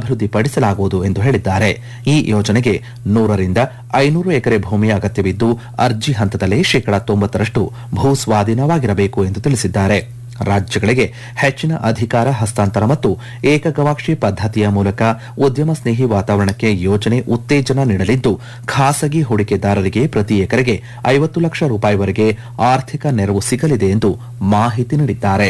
ಅಭಿವೃದ್ಧಿಪಡಿಸಲಾಗುವುದು ಎಂದು ಹೇಳಿದ್ದಾರೆ ಈ ಯೋಜನೆಗೆ ನೂರರಿಂದ ಐನೂರು ಎಕರೆ ಭೂಮಿ ಅಗತ್ಯವಿದ್ದು ಅರ್ಜಿ ಹಂತದಲ್ಲೇ ಶೇಕಡಾ ತೊಂಬತ್ತರಷ್ಟು ಭೂ ಸ್ವಾಧೀನವಾಗಿರಬೇಕು ಎಂದು ತಿಳಿಸಿದ್ದಾರೆ ರಾಜ್ಯಗಳಿಗೆ ಹೆಚ್ಚಿನ ಅಧಿಕಾರ ಹಸ್ತಾಂತರ ಮತ್ತು ಏಕಗವಾಕ್ಷಿ ಪದ್ಧತಿಯ ಮೂಲಕ ಉದ್ಯಮ ಸ್ನೇಹಿ ವಾತಾವರಣಕ್ಕೆ ಯೋಜನೆ ಉತ್ತೇಜನ ನೀಡಲಿದ್ದು ಖಾಸಗಿ ಹೂಡಿಕೆದಾರರಿಗೆ ಪ್ರತಿ ಎಕರೆಗೆ ಐವತ್ತು ಲಕ್ಷ ರೂಪಾಯಿವರೆಗೆ ಆರ್ಥಿಕ ನೆರವು ಸಿಗಲಿದೆ ಎಂದು ಮಾಹಿತಿ ನೀಡಿದ್ದಾರೆ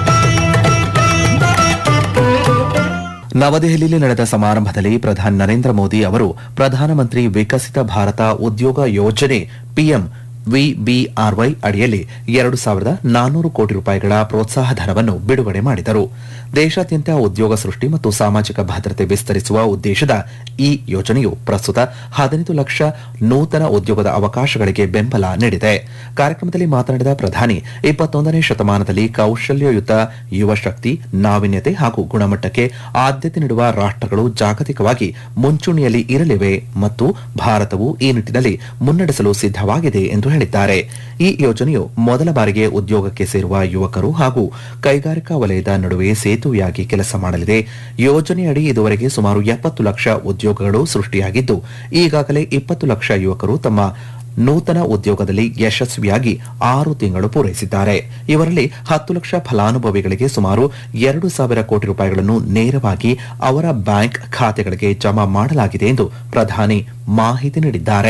ನವದೆಹಲಿಯಲ್ಲಿ ನಡೆದ ಸಮಾರಂಭದಲ್ಲಿ ಪ್ರಧಾನಿ ನರೇಂದ್ರ ಮೋದಿ ಅವರು ಪ್ರಧಾನಮಂತ್ರಿ ವಿಕಸಿತ ಭಾರತ ಉದ್ಯೋಗ ಯೋಜನೆ ಪಿಎಂ ವಿಬಿಆರ್ವೈ ಅಡಿಯಲ್ಲಿ ಎರಡು ಸಾವಿರದ ನಾನ್ನೂರು ಕೋಟಿ ರೂಪಾಯಿಗಳ ಪ್ರೋತ್ಸಾಹ ಧನವನ್ನು ಬಿಡುಗಡೆ ಮಾಡಿದರು ದೇಶಾದ್ಯಂತ ಉದ್ಯೋಗ ಸೃಷ್ಟಿ ಮತ್ತು ಸಾಮಾಜಿಕ ಭದ್ರತೆ ವಿಸ್ತರಿಸುವ ಉದ್ದೇಶದ ಈ ಯೋಜನೆಯು ಪ್ರಸ್ತುತ ಹದಿನೈದು ಲಕ್ಷ ನೂತನ ಉದ್ಯೋಗದ ಅವಕಾಶಗಳಿಗೆ ಬೆಂಬಲ ನೀಡಿದೆ ಕಾರ್ಯಕ್ರಮದಲ್ಲಿ ಮಾತನಾಡಿದ ಪ್ರಧಾನಿ ಇಪ್ಪತ್ತೊಂದನೇ ಶತಮಾನದಲ್ಲಿ ಕೌಶಲ್ಯಯುತ ಯುವ ಶಕ್ತಿ ನಾವೀನ್ಯತೆ ಹಾಗೂ ಗುಣಮಟ್ಟಕ್ಕೆ ಆದ್ಯತೆ ನೀಡುವ ರಾಷ್ಟ್ರಗಳು ಜಾಗತಿಕವಾಗಿ ಮುಂಚೂಣಿಯಲ್ಲಿ ಇರಲಿವೆ ಮತ್ತು ಭಾರತವು ಈ ನಿಟ್ಟಿನಲ್ಲಿ ಮುನ್ನಡೆಸಲು ಸಿದ್ದವಾಗಿದೆ ಎಂದು ಹೇಳಿದ್ದಾರೆ ಈ ಯೋಜನೆಯು ಮೊದಲ ಬಾರಿಗೆ ಉದ್ಯೋಗಕ್ಕೆ ಸೇರುವ ಯುವಕರು ಹಾಗೂ ಕೈಗಾರಿಕಾ ವಲಯದ ನಡುವೆ ಸೇತುವೆಯಾಗಿ ಕೆಲಸ ಮಾಡಲಿದೆ ಯೋಜನೆಯಡಿ ಇದುವರೆಗೆ ಸುಮಾರು ಎಪ್ಪತ್ತು ಲಕ್ಷ ಉದ್ಯೋಗಗಳು ಸೃಷ್ಟಿಯಾಗಿದ್ದು ಈಗಾಗಲೇ ಇಪ್ಪತ್ತು ಲಕ್ಷ ಯುವಕರು ತಮ್ಮ ನೂತನ ಉದ್ಯೋಗದಲ್ಲಿ ಯಶಸ್ವಿಯಾಗಿ ಆರು ತಿಂಗಳು ಪೂರೈಸಿದ್ದಾರೆ ಇವರಲ್ಲಿ ಹತ್ತು ಲಕ್ಷ ಫಲಾನುಭವಿಗಳಿಗೆ ಸುಮಾರು ಎರಡು ಸಾವಿರ ಕೋಟಿ ರೂಪಾಯಿಗಳನ್ನು ನೇರವಾಗಿ ಅವರ ಬ್ಯಾಂಕ್ ಖಾತೆಗಳಿಗೆ ಜಮಾ ಮಾಡಲಾಗಿದೆ ಎಂದು ಪ್ರಧಾನಿ ಮಾಹಿತಿ ನೀಡಿದ್ದಾರೆ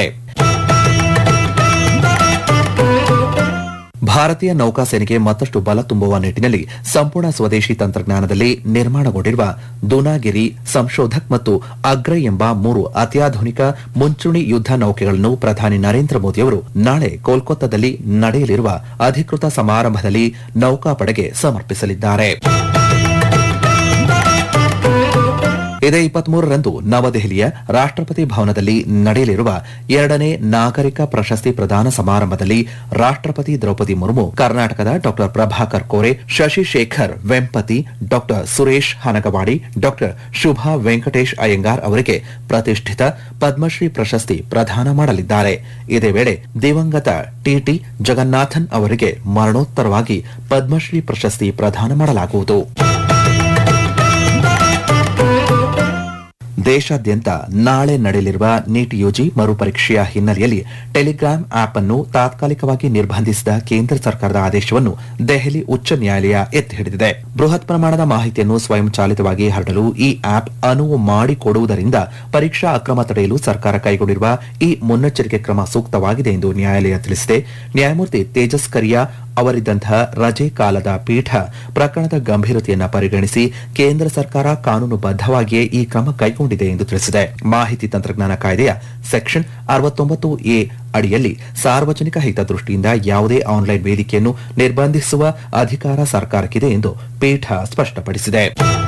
ಭಾರತೀಯ ನೌಕಾಸೇನೆಗೆ ಮತ್ತಷ್ಟು ಬಲ ತುಂಬುವ ನಿಟ್ಟಿನಲ್ಲಿ ಸಂಪೂರ್ಣ ಸ್ವದೇಶಿ ತಂತ್ರಜ್ಞಾನದಲ್ಲಿ ನಿರ್ಮಾಣಗೊಂಡಿರುವ ದುನಾಗಿರಿ ಸಂಶೋಧಕ್ ಮತ್ತು ಅಗ್ರೈ ಎಂಬ ಮೂರು ಅತ್ಯಾಧುನಿಕ ಮುಂಚೂಣಿ ಯುದ್ಧ ನೌಕೆಗಳನ್ನು ಪ್ರಧಾನಿ ನರೇಂದ್ರ ಮೋದಿಯವರು ನಾಳೆ ಕೋಲ್ಕತ್ತಾದಲ್ಲಿ ನಡೆಯಲಿರುವ ಅಧಿಕೃತ ಸಮಾರಂಭದಲ್ಲಿ ನೌಕಾಪಡೆಗೆ ಸಮರ್ಪಿಸಲಿದ್ದಾರೆ ಇದೇ ಇಪ್ಪತ್ಮೂರರಂದು ನವದೆಹಲಿಯ ರಾಷ್ಟ್ರಪತಿ ಭವನದಲ್ಲಿ ನಡೆಯಲಿರುವ ಎರಡನೇ ನಾಗರಿಕ ಪ್ರಶಸ್ತಿ ಪ್ರದಾನ ಸಮಾರಂಭದಲ್ಲಿ ರಾಷ್ಟ್ರಪತಿ ದ್ರೌಪದಿ ಮುರ್ಮು ಕರ್ನಾಟಕದ ಡಾ ಪ್ರಭಾಕರ್ ಕೋರೆ ಶಶಿಶೇಖರ್ ವೆಂಪತಿ ಡಾ ಸುರೇಶ್ ಹನಗವಾಡಿ ಡಾ ಶುಭಾ ವೆಂಕಟೇಶ್ ಅಯ್ಯಂಗಾರ್ ಅವರಿಗೆ ಪ್ರತಿಷ್ಠಿತ ಪದ್ಮಶ್ರೀ ಪ್ರಶಸ್ತಿ ಪ್ರದಾನ ಮಾಡಲಿದ್ದಾರೆ ಇದೇ ವೇಳೆ ದಿವಂಗತ ಟಿಟಿ ಜಗನ್ನಾಥನ್ ಅವರಿಗೆ ಮರಣೋತ್ತರವಾಗಿ ಪದ್ಮಶ್ರೀ ಪ್ರಶಸ್ತಿ ಪ್ರದಾನ ಮಾಡಲಾಗುವುದು ದೇಶಾದ್ಯಂತ ನಾಳೆ ನಡೆಯಲಿರುವ ನೀಟ್ ಯುಜಿ ಮರುಪರೀಕ್ಷೆಯ ಹಿನ್ನೆಲೆಯಲ್ಲಿ ಟೆಲಿಗ್ರಾಮ್ ಆಪ್ ಅನ್ನು ತಾತ್ಕಾಲಿಕವಾಗಿ ನಿರ್ಬಂಧಿಸಿದ ಕೇಂದ್ರ ಸರ್ಕಾರದ ಆದೇಶವನ್ನು ದೆಹಲಿ ಉಚ್ಚ ನ್ಯಾಯಾಲಯ ಎತ್ತಿ ಹಿಡಿದಿದೆ ಬೃಹತ್ ಪ್ರಮಾಣದ ಮಾಹಿತಿಯನ್ನು ಸ್ವಯಂಚಾಲಿತವಾಗಿ ಹರಡಲು ಈ ಆಪ್ ಅನುವು ಮಾಡಿಕೊಡುವುದರಿಂದ ಪರೀಕ್ಷಾ ಅಕ್ರಮ ತಡೆಯಲು ಸರ್ಕಾರ ಕೈಗೊಂಡಿರುವ ಈ ಮುನ್ನೆಚ್ಚರಿಕೆ ಕ್ರಮ ಸೂಕ್ತವಾಗಿದೆ ಎಂದು ನ್ಯಾಯಾಲಯ ತಿಳಿಸಿದೆ ನ್ಯಾಯಮೂರ್ತಿ ತೇಜಸ್ ಕರಿಯಾ ಅವರಿದ್ದಂತಹ ರಜೆ ಕಾಲದ ಪೀಠ ಪ್ರಕರಣದ ಗಂಭೀರತೆಯನ್ನ ಪರಿಗಣಿಸಿ ಕೇಂದ್ರ ಸರ್ಕಾರ ಕಾನೂನುಬದ್ಧವಾಗಿಯೇ ಈ ಕ್ರಮ ಕೈಗೊಂಡಿದೆ ಎಂದು ತಿಳಿಸಿದೆ ಮಾಹಿತಿ ತಂತ್ರಜ್ಞಾನ ಕಾಯ್ದೆಯ ಸೆಕ್ಷನ್ ಅರವತ್ತೊಂಬತ್ತು ಎ ಅಡಿಯಲ್ಲಿ ಸಾರ್ವಜನಿಕ ಹಿತದೃಷ್ಟಿಯಿಂದ ಯಾವುದೇ ಆನ್ಲೈನ್ ವೇದಿಕೆಯನ್ನು ನಿರ್ಬಂಧಿಸುವ ಅಧಿಕಾರ ಸರ್ಕಾರಕ್ಕಿದೆ ಎಂದು ಪೀಠ ಸ್ಪಷ್ಟಪಡಿಸಿದೆ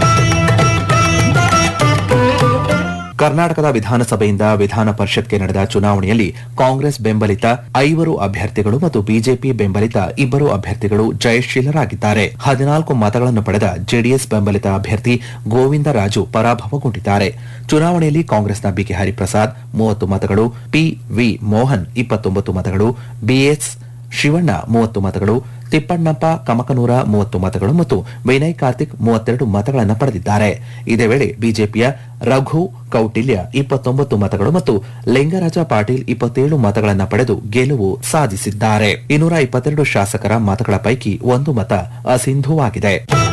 ಕರ್ನಾಟಕದ ವಿಧಾನಸಭೆಯಿಂದ ವಿಧಾನ ಪರಿಷತ್ಗೆ ನಡೆದ ಚುನಾವಣೆಯಲ್ಲಿ ಕಾಂಗ್ರೆಸ್ ಬೆಂಬಲಿತ ಐವರು ಅಭ್ಯರ್ಥಿಗಳು ಮತ್ತು ಬಿಜೆಪಿ ಬೆಂಬಲಿತ ಇಬ್ಬರು ಅಭ್ಯರ್ಥಿಗಳು ಜಯಶೀಲರಾಗಿದ್ದಾರೆ ಹದಿನಾಲ್ಕು ಮತಗಳನ್ನು ಪಡೆದ ಜೆಡಿಎಸ್ ಬೆಂಬಲಿತ ಅಭ್ಯರ್ಥಿ ಗೋವಿಂದರಾಜು ಪರಾಭವಗೊಂಡಿದ್ದಾರೆ ಚುನಾವಣೆಯಲ್ಲಿ ಕಾಂಗ್ರೆಸ್ನ ಬಿಕೆ ಹರಿಪ್ರಸಾದ್ ಮೂವತ್ತು ಮತಗಳು ಪಿವಿ ಮೋಹನ್ ಇಪ್ಪತ್ತೊಂಬತ್ತು ಮತಗಳು ಬಿಎಸ್ ಶಿವಣ್ಣ ಮೂವತ್ತು ಮತಗಳು ತಿಪ್ಪಣ್ಣಪ್ಪ ಕಮಕನೂರ ಮೂವತ್ತು ಮತಗಳು ಮತ್ತು ವಿನಯ್ ಕಾರ್ತಿಕ್ ಮೂವತ್ತೆರಡು ಮತಗಳನ್ನು ಪಡೆದಿದ್ದಾರೆ ಇದೇ ವೇಳೆ ಬಿಜೆಪಿಯ ರಘು ಕೌಟಿಲ್ಯ ಇಪ್ಪತ್ತೊಂಬತ್ತು ಮತಗಳು ಮತ್ತು ಲಿಂಗರಾಜ ಪಾಟೀಲ್ ಇಪ್ಪತ್ತೇಳು ಮತಗಳನ್ನು ಪಡೆದು ಗೆಲುವು ಸಾಧಿಸಿದ್ದಾರೆ ಇನ್ನೂರ ಇಪ್ಪತ್ತೆರಡು ಶಾಸಕರ ಮತಗಳ ಪೈಕಿ ಒಂದು ಮತ ಅಸಿಂಧುವಾಗಿದೆ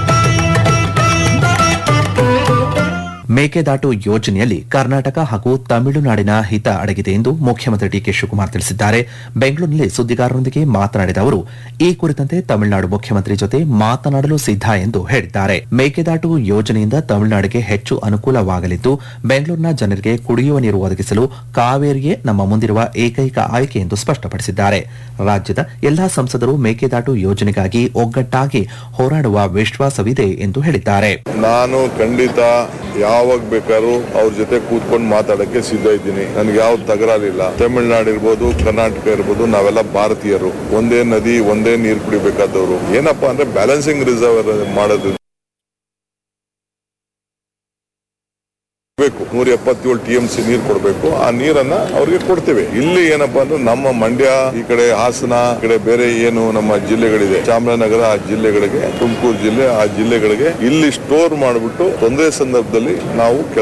ಮೇಕೆದಾಟು ಯೋಜನೆಯಲ್ಲಿ ಕರ್ನಾಟಕ ಹಾಗೂ ತಮಿಳುನಾಡಿನ ಹಿತ ಅಡಗಿದೆ ಎಂದು ಮುಖ್ಯಮಂತ್ರಿ ಡಿಕೆ ಶಿವಕುಮಾರ್ ತಿಳಿಸಿದ್ದಾರೆ ಬೆಂಗಳೂರಿನಲ್ಲಿ ಸುದ್ದಿಗಾರರೊಂದಿಗೆ ಮಾತನಾಡಿದ ಅವರು ಈ ಕುರಿತಂತೆ ತಮಿಳುನಾಡು ಮುಖ್ಯಮಂತ್ರಿ ಜೊತೆ ಮಾತನಾಡಲು ಸಿದ್ಧ ಎಂದು ಹೇಳಿದ್ದಾರೆ ಮೇಕೆದಾಟು ಯೋಜನೆಯಿಂದ ತಮಿಳುನಾಡಿಗೆ ಹೆಚ್ಚು ಅನುಕೂಲವಾಗಲಿದ್ದು ಬೆಂಗಳೂರಿನ ಜನರಿಗೆ ಕುಡಿಯುವ ನೀರು ಒದಗಿಸಲು ಕಾವೇರಿಯೇ ನಮ್ಮ ಮುಂದಿರುವ ಏಕೈಕ ಆಯ್ಕೆ ಎಂದು ಸ್ಪಷ್ಟಪಡಿಸಿದ್ದಾರೆ ರಾಜ್ಯದ ಎಲ್ಲಾ ಸಂಸದರು ಮೇಕೆದಾಟು ಯೋಜನೆಗಾಗಿ ಒಗ್ಗಟ್ಟಾಗಿ ಹೋರಾಡುವ ವಿಶ್ವಾಸವಿದೆ ಎಂದು ಹೇಳಿದ್ದಾರೆ ನಾನು ಖಂಡಿತ ಯಾವಾಗ ಬೇಕಾದ್ರೂ ಅವ್ರ ಜೊತೆ ಕೂತ್ಕೊಂಡು ಮಾತಾಡಕ್ಕೆ ಸಿದ್ಧ ಇದ್ದೀನಿ ನನ್ಗೆ ಯಾವ ತಗರಾಲಿಲ್ಲ ತಮಿಳ್ನಾಡು ಇರ್ಬೋದು ಕರ್ನಾಟಕ ಇರ್ಬೋದು ನಾವೆಲ್ಲ ಭಾರತೀಯರು ಒಂದೇ ನದಿ ಒಂದೇ ನೀರು ಕುಡಿಬೇಕಾದವರು ಏನಪ್ಪಾ ಅಂದ್ರೆ ಬ್ಯಾಲೆನ್ಸಿಂಗ್ ರಿಸರ್ವ್ ಮಾಡೋದು ಬೇಕು ನೂರ ಎಪ್ಪತ್ತೇಳು ಟಿ ಎಂ ಸಿ ನೀರು ಕೊಡಬೇಕು ಆ ನೀರನ್ನ ಅವ್ರಿಗೆ ಕೊಡ್ತೇವೆ ಇಲ್ಲಿ ಏನಪ್ಪಾ ಅಂದ್ರೆ ನಮ್ಮ ಮಂಡ್ಯ ಈ ಕಡೆ ಹಾಸನ ಈ ಕಡೆ ಬೇರೆ ಏನು ನಮ್ಮ ಜಿಲ್ಲೆಗಳಿದೆ ಚಾಮರಾಜನಗರ ಆ ಜಿಲ್ಲೆಗಳಿಗೆ ತುಮಕೂರು ಜಿಲ್ಲೆ ಆ ಜಿಲ್ಲೆಗಳಿಗೆ ಇಲ್ಲಿ ಸ್ಟೋರ್ ಮಾಡಿಬಿಟ್ಟು ತೊಂದರೆ ಸಂದರ್ಭದಲ್ಲಿ ನಾವು